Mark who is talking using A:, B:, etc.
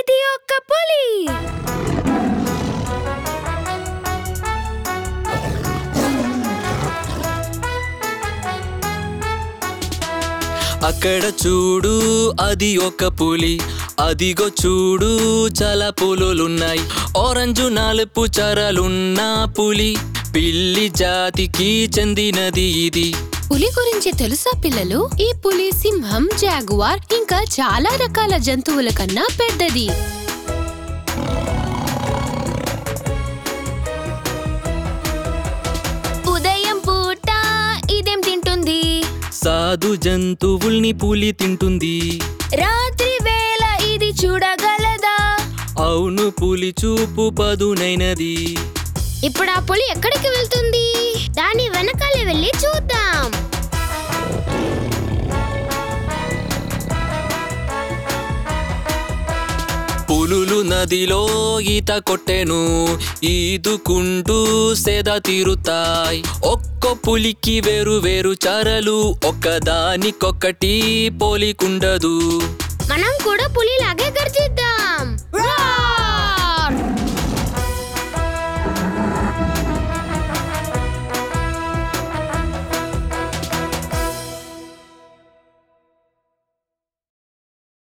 A: అది ఒక పులి
B: అక్కడ చూడు అది ఒక పులి అదిగో చూడు చాలా పులులున్నాయి ఆరెంజ్ నాలుపు చరలున్న పులి పిల్లి జాతికి చెందినది ఇది
A: పులి గురించి తెలుసా పిల్లలు ఈ పులి సింహం జాగువార్ ఇంకా చాలా రకాల జంతువుల కన్నా పెద్దది ఉదయం పూట ఇదేం తింటుంది
B: సాధు జంతువుల్ని పులి తింటుంది
A: రాత్రి వేళ ఇది చూడగలదా
B: అవును పులి చూపు పదునైనది
A: ఇప్పుడు ఆ పులి ఎక్కడికి వెళ్తుంది దాని వెనకాలే వెళ్ళి చూద్దాం
B: పులులు నదిలో ఈత కొట్టెను ఈదుకుంటూ సేద తీరుతాయి ఒక్క పులికి వేరు వేరు చరలు ఒక్కదానికొక్కటి పోలికుండదు
A: మనం కూడా పులిలాగే గర్జిద్దాం